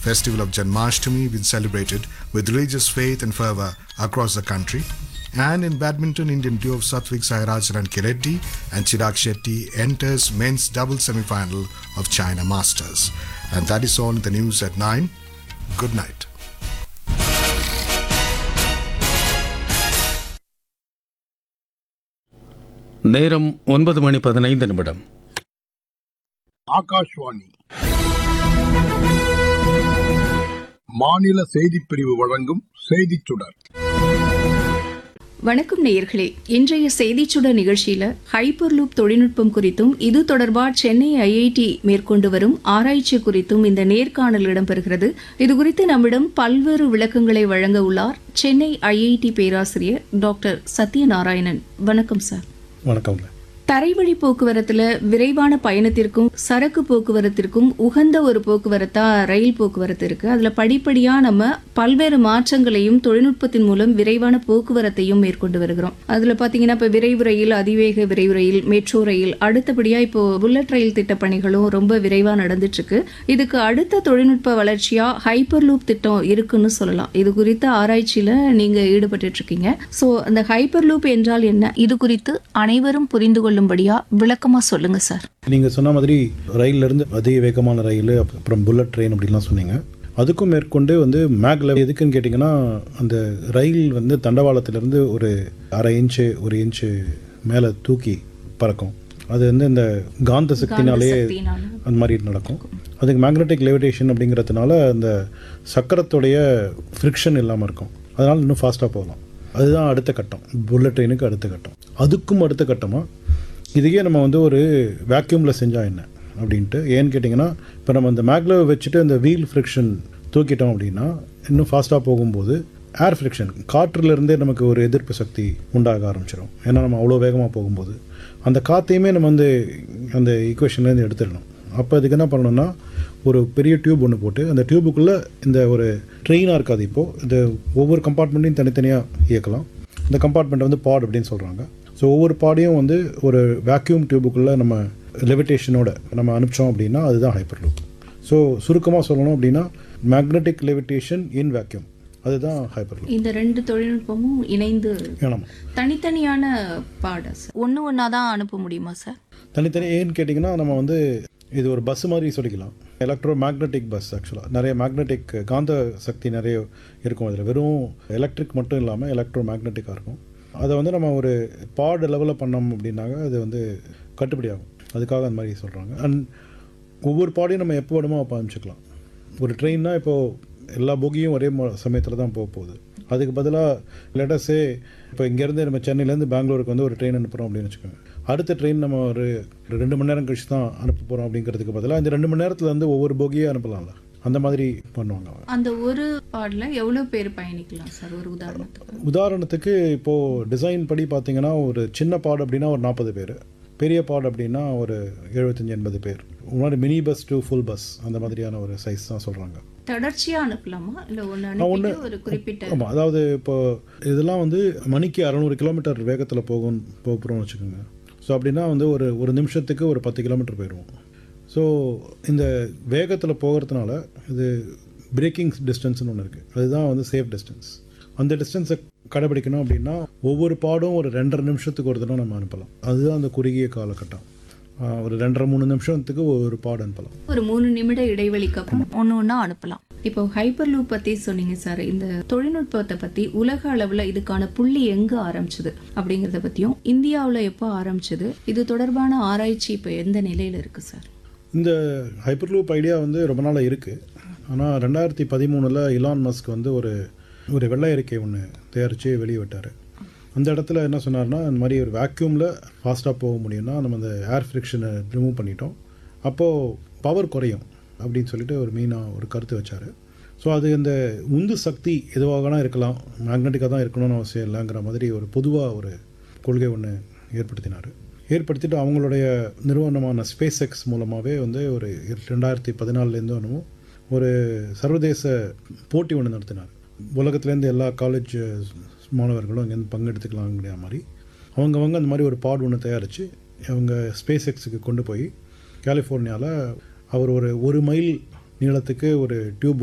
festival of Janmashtami been celebrated with religious faith and fervor across the country. And in badminton, Indian duo of Satvik Sairaj Rankireddy and Chirag Shetty enters men's double semi-final of China Masters. And that is all in the news at 9. Good night. நேரம் ஒன்பது மணி பதினைந்து நிமிடம் ஆகாஷ்வாணி மாநில செய்திப் பிரிவு வழங்கும் செய்திச் சுடர் வணக்கம் நேயர்களே இன்றைய செய்திச்சுடர் நிகழ்ச்சியில ஹைப்பர் லூப் தொழில்நுட்பம் குறித்தும் இது தொடர்பா சென்னை ஐஐடி மேற்கொண்டு வரும் ஆராய்ச்சி குறித்தும் இந்த நேர்காணல் இடம்பெறுகிறது இது குறித்து நம்மிடம் பல்வேறு விளக்கங்களை வழங்க உள்ளார் சென்னை ஐஐடி பேராசிரியர் டாக்டர் சத்யநாராயணன் வணக்கம் சார் வணக்கங்க தரைவழி போக்குவரத்துல விரைவான பயணத்திற்கும் சரக்கு போக்குவரத்திற்கும் உகந்த ஒரு போக்குவரத்தா ரயில் போக்குவரத்து இருக்கு அதுல படிப்படியா நம்ம பல்வேறு மாற்றங்களையும் தொழில்நுட்பத்தின் மூலம் விரைவான போக்குவரத்தையும் மேற்கொண்டு வருகிறோம் அதுல பாத்தீங்கன்னா இப்ப விரைவு ரயில் அதிவேக விரைவு ரயில் மெட்ரோ ரயில் அடுத்தபடியா இப்போ புல்லட் ரயில் திட்ட பணிகளும் ரொம்ப விரைவா நடந்துட்டு இருக்கு இதுக்கு அடுத்த தொழில்நுட்ப வளர்ச்சியா ஹைப்பர் லூப் திட்டம் இருக்குன்னு சொல்லலாம் இது குறித்த ஆராய்ச்சியில நீங்க ஈடுபட்டு இருக்கீங்க சோ அந்த ஹைப்பர் லூப் என்றால் என்ன இது குறித்து அனைவரும் புரிந்து கொள்ளும்படியா விளக்கமா சொல்லுங்க சார் நீங்கள் சொன்ன மாதிரி ரயில்ல இருந்து அதிக வேகமான ரயில் அப்புறம் புல்லட் ட்ரெயின் அப்படின்லாம் சொன்னீங்க அதுக்கும் மேற்கொண்டு வந்து மேக்ல எதுக்குன்னு கேட்டிங்கன்னா அந்த ரயில் வந்து தண்டவாளத்திலேருந்து ஒரு அரை இன்ச்சு ஒரு இன்ச்சு மேலே தூக்கி பறக்கும் அது வந்து இந்த காந்த சக்தினாலேயே சக்தியினால. அந்த மாதிரி நடக்கும் அதுக்கு மேக்னெட்டிக் லெவிடேஷன் அப்படிங்கிறதுனால அந்த சக்கரத்துடைய ஃப்ரிக்ஷன் இல்லாமல் இருக்கும் அதனால் இன்னும் ஃபாஸ்ட்டாக போகலாம் அதுதான் அடுத்த கட்டம் புல்லட் ட்ரெயினுக்கு அடுத்த கட்டம் அதுக்கும் அடுத்த கட்டமாக இதையே நம்ம வந்து ஒரு வேக்யூமில் செஞ்சால் என்ன அப்படின்ட்டு ஏன்னு கேட்டிங்கன்னா இப்போ நம்ம இந்த மேக்ல வச்சுட்டு இந்த வீல் ஃப்ரிக்ஷன் தூக்கிட்டோம் அப்படின்னா இன்னும் ஃபாஸ்ட்டாக போகும்போது ஏர் ஃப்ரிக்ஷன் காற்றுலேருந்தே நமக்கு ஒரு எதிர்ப்பு சக்தி உண்டாக ஆரம்பிச்சிடும் ஏன்னா நம்ம அவ்வளோ வேகமாக போகும்போது அந்த காற்றையுமே நம்ம வந்து அந்த ஈக்குவேஷன்லேருந்து எடுத்துடணும் அப்போ அதுக்கு என்ன பண்ணணும்னா ஒரு பெரிய டியூப் ஒன்று போட்டு அந்த டியூபுக்குள்ளே இந்த ஒரு ட்ரெயினாக இருக்காது இப்போது இந்த ஒவ்வொரு கம்பார்ட்மெண்ட்டையும் தனித்தனியாக இயக்கலாம் இந்த கம்பார்ட்மெண்ட் வந்து பாட் அப்படின்னு சொல்கிறாங்க ஸோ ஒவ்வொரு பாடையும் வந்து ஒரு வேக்யூம் டியூபுக்குள்ளே நம்ம லெவிட்டேஷனோட நம்ம அனுப்பிச்சோம் அப்படின்னா அதுதான் ஹைப்பர் லூப் ஸோ சுருக்கமாக சொல்லணும் அப்படின்னா மேக்னெட்டிக் லெவிட்டேஷன் இன் வேக்யூம் அதுதான் ஹைப்பர் லூப் இந்த ரெண்டு தொழில்நுட்பமும் இணைந்து ஏன்னா தனித்தனியான பாட சார் ஒன்று ஒன்றா தான் அனுப்ப முடியுமா சார் தனித்தனி ஏன்னு கேட்டிங்கன்னா நம்ம வந்து இது ஒரு பஸ் மாதிரி சொல்லிக்கலாம் எலக்ட்ரோ மேக்னெட்டிக் பஸ் ஆக்சுவலாக நிறைய மேக்னெட்டிக் காந்த சக்தி நிறைய இருக்கும் அதில் வெறும் எலக்ட்ரிக் மட்டும் இல்லாமல் எலக்ட்ரோ மேக்னெட்டிக்காக இருக்கும் அதை வந்து நம்ம ஒரு பாட் லெவலில் பண்ணோம் அப்படின்னாக்க அது வந்து கட்டுப்படி ஆகும் அதுக்காக அந்த மாதிரி சொல்கிறாங்க அண்ட் ஒவ்வொரு பாடையும் நம்ம எப்போ வேணுமோ அப்போ அனுப்பிச்சிக்கலாம் ஒரு ட்ரெயின்னா இப்போது எல்லா போகியும் ஒரே சமயத்தில் தான் போக போகுது அதுக்கு பதிலாக லெட்டஸே இப்போ இங்கேருந்து நம்ம சென்னையிலேருந்து பெங்களூருக்கு வந்து ஒரு ட்ரெயின் அனுப்புகிறோம் அப்படின்னு வச்சுக்கோங்க அடுத்த ட்ரெயின் நம்ம ஒரு ஒரு ரெண்டு மணி நேரம் கழிச்சு தான் அனுப்ப போகிறோம் அப்படிங்கிறதுக்கு பதிலாக இந்த ரெண்டு மணி நேரத்தில் வந்து ஒவ்வொரு போகியே அனுப்பலாம்ல அந்த மாதிரி பண்ணுவாங்க அவங்க. அந்த ஒரு பாடல எவ்வளோ பேர் பயணிக்கலாம் சார் ஒரு உதாரணத்துக்கு உதாரணத்துக்கு இப்போது டிசைன் படி பார்த்தீங்கன்னா ஒரு சின்ன பாட் அப்படின்னா ஒரு நாற்பது பேர் பெரிய பாட் அப்படின்னா ஒரு எழுபத்தஞ்சி எண்பது பேர் முன்னாடி mini bus to full bus அந்த மாதிரியான ஒரு சைஸ் தான் சொல்கிறாங்க தொடர்ச்சியா அனுப்பலாமா இல்ல ஒன்று ஒண்ணு- அனுப்பிட்டு ஒரு குறிப்பிட்ட ஆமாம் அதாவது இப்போ இதெல்லாம் வந்து மணிக்கு அறநூறு கிலோமீட்டர் வேகத்தில் போகும் போக போகிறோம்னு வச்சுக்கோங்க ஸோ அப்படின்னா வந்து ஒரு ஒரு நிமிஷத்துக்கு ஒரு பத்து கிலோமீட்டர் போயிடுவோம் ஸோ இந்த வேகத்தில் போகிறதுனால இது பிரேக்கிங் டிஸ்டன்ஸ்னு ஒன்று இருக்குது அதுதான் வந்து சேஃப் டிஸ்டன்ஸ் அந்த டிஸ்டன்ஸை கடைபிடிக்கணும் அப்படின்னா ஒவ்வொரு பாடும் ஒரு ரெண்டரை நிமிஷத்துக்கு ஒரு தடவை நம்ம அனுப்பலாம் அதுதான் அந்த குறுகிய காலகட்டம் ஆஹ் ஒரு ரெண்டரை மூணு நிமிஷத்துக்கு ஒரு பாடு அனுப்பலாம் ஒரு மூணு நிமிட இடைவெளிக்கு அப்புறம் ஒன்று ஒன்றா அனுப்பலாம் இப்போ ஹைப்பர் லூப் பத்தி சொன்னீங்க சார் இந்த தொழில்நுட்பத்தை பத்தி உலக அளவுல இதுக்கான புள்ளி எங்க ஆரம்பிச்சது அப்படிங்கறத பத்தியும் இந்தியாவுல எப்போ ஆரம்பிச்சது இது தொடர்பான ஆராய்ச்சி இப்போ எந்த நிலையில இருக்கு சார் இந்த ஹைப்பர்லூப் ஐடியா வந்து ரொம்ப நாளாக இருக்குது ஆனால் ரெண்டாயிரத்தி பதிமூணில் இலான் மஸ்க் வந்து ஒரு ஒரு வெள்ளை அறிக்கை ஒன்று தயாரித்து வெளியே விட்டார் அந்த இடத்துல என்ன சொன்னார்னா இந்த மாதிரி ஒரு வேக்யூமில் ஃபாஸ்ட்டாக போக முடியும்னா நம்ம அந்த ஏர் ஃப்ரிக்ஷனை ரிமூவ் பண்ணிட்டோம் அப்போது பவர் குறையும் அப்படின்னு சொல்லிட்டு ஒரு மெயினாக ஒரு கருத்து வச்சார் ஸோ அது இந்த உந்து சக்தி எதுவாக வேணால் இருக்கலாம் மேக்னெட்டிக்காக தான் இருக்கணும்னு அவசியம் இல்லைங்கிற மாதிரி ஒரு பொதுவாக ஒரு கொள்கை ஒன்று ஏற்படுத்தினார் ஏற்படுத்திட்டு அவங்களுடைய நிறுவனமான ஸ்பேஸ் எக்ஸ் மூலமாகவே வந்து ஒரு ரெண்டாயிரத்தி பதினாலுலேருந்து என்னமோ ஒரு சர்வதேச போட்டி ஒன்று நடத்தினார் உலகத்துலேருந்து எல்லா காலேஜ் மாணவர்களும் அங்கேருந்து பங்கெடுத்துக்கலாங்கிற மாதிரி அவங்கவங்க அந்த மாதிரி ஒரு பாட் ஒன்று தயாரித்து அவங்க ஸ்பேஸ் எக்ஸுக்கு கொண்டு போய் கலிஃபோர்னியாவில் அவர் ஒரு ஒரு மைல் நீளத்துக்கு ஒரு டியூப்